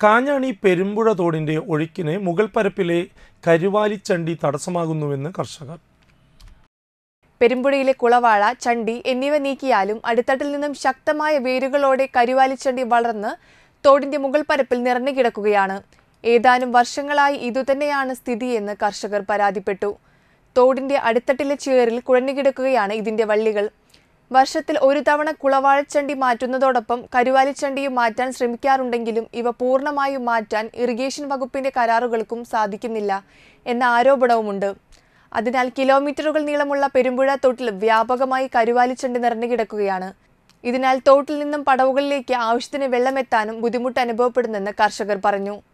കാഞ്ഞാണി പെരുമ്പുഴ തോടിന്റെ ഒഴുക്കിന് മുകൾ പരപ്പിലെ കരുവാലിച്ചണ്ടി തടസ്സമാകുന്നുവെന്ന് കർഷകർ പെരുമ്പുഴയിലെ കുളവാഴ ചണ്ടി എന്നിവ നീക്കിയാലും അടിത്തട്ടിൽ നിന്നും ശക്തമായ വേരുകളോടെ കരുവാലിച്ചണ്ടി വളർന്ന് തോടിന്റെ മുകൾ പരപ്പിൽ നിറഞ്ഞു കിടക്കുകയാണ് ഏതാനും വർഷങ്ങളായി ഇതുതന്നെയാണ് സ്ഥിതിയെന്ന് കർഷകർ പരാതിപ്പെട്ടു തോടിന്റെ അടിത്തട്ടിലെ ചേറിൽ കുഴഞ്ഞുകിടക്കുകയാണ് ഇതിന്റെ വള്ളികൾ വർഷത്തിൽ ഒരു തവണ കുളവാഴച്ചണ്ടി മാറ്റുന്നതോടൊപ്പം കരുവാലിച്ചണ്ടിയും മാറ്റാൻ ശ്രമിക്കാറുണ്ടെങ്കിലും ഇവ പൂർണ്ണമായും മാറ്റാൻ ഇറിഗേഷൻ വകുപ്പിന്റെ കരാറുകൾക്കും സാധിക്കുന്നില്ല എന്ന ആരോപണവുമുണ്ട് അതിനാൽ കിലോമീറ്ററുകൾ നീളമുള്ള പെരുമ്പുഴ തോട്ടിൽ വ്യാപകമായി കരുവാലിച്ചണ്ടി നിറഞ്ഞു കിടക്കുകയാണ് ഇതിനാൽ തോട്ടിൽ നിന്നും പടവുകളിലേക്ക് ആവശ്യത്തിന് വെള്ളമെത്താനും ബുദ്ധിമുട്ട് അനുഭവപ്പെടുന്നെന്ന് കർഷകർ പറഞ്ഞു